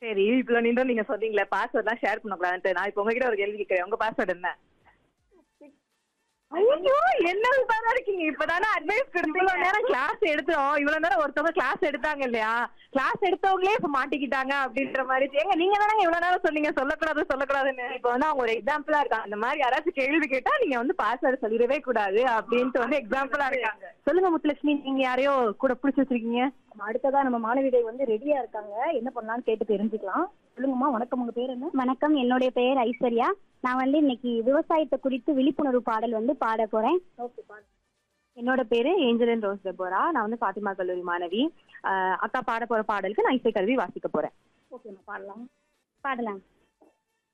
சரி இவ்வளவு நின்று நீங்க சொன்னீங்களே பாஸ்வேர்ட் எல்லாம் ஷேர் பண்ணக்கூடாதுன்ட்டு நான் இப்போ உங்ககிட்ட ஒரு கேள்வி கேட்கிறேன் உங்க பாஸ்வேர்ட் என்ன ஐயோ என்ன பாரா இருக்கீங்க இப்பதானே அட்வைஸ் கொடுத்து இவ்வளவு நேரம் கிளாஸ் எடுத்தோம் இவ்வளவு நேரம் ஒருத்தவங்க கிளாஸ் எடுத்தாங்க இல்லையா கிளாஸ் எடுத்தவங்களே இப்ப மாட்டிக்கிட்டாங்க அப்படின்ற மாதிரி ஏங்க நீங்க தானே இவ்வளவு நேரம் சொன்னீங்க சொல்லக்கூடாது சொல்லக்கூடாதுன்னு இப்ப வந்து அவங்க ஒரு எக்ஸாம்பிளா இருக்காங்க அந்த மாதிரி யாராச்சும் கேள்வி கேட்டா நீங்க வந்து பாஸ்வேர்டு சொல்லிடவே கூடாது அப்படின்ட்டு வந்து எக்ஸாம்பிளா இருக்காங்க சொல்லுங்க முத்துலட்சுமி நீங்க யாரையோ கூட பிடிச்சி வச்சிருக்கீங்க அடுத்ததா நம்ம மாணவிகள் வந்து ரெடியா இருக்காங்க என்ன பண்ணலாம்னு கேட்டு தெரிஞ்சுக்கலாம் சொல்லுங்கம்மா வணக்கம் உங்க பேர் என்ன வணக்கம் என்னுடைய பெயர் ஐஸ்வர்யா நான் வந்து இன்னைக்கு விவசாயத்தை குறித்து விழிப்புணர்வு பாடல் வந்து பாட போறேன் ஓகே என்னோட பேரு ஏஞ்சலின் ரோஸ் டெபோரா நான் வந்து பாத்திமா கல்லூரி மாணவி ஆஹ் அக்கா பாட போற பாடலுக்கு நான் இசை கல்வி வாசிக்க போறேன் ஓகேம்மா பாடலாம் பாடலாம்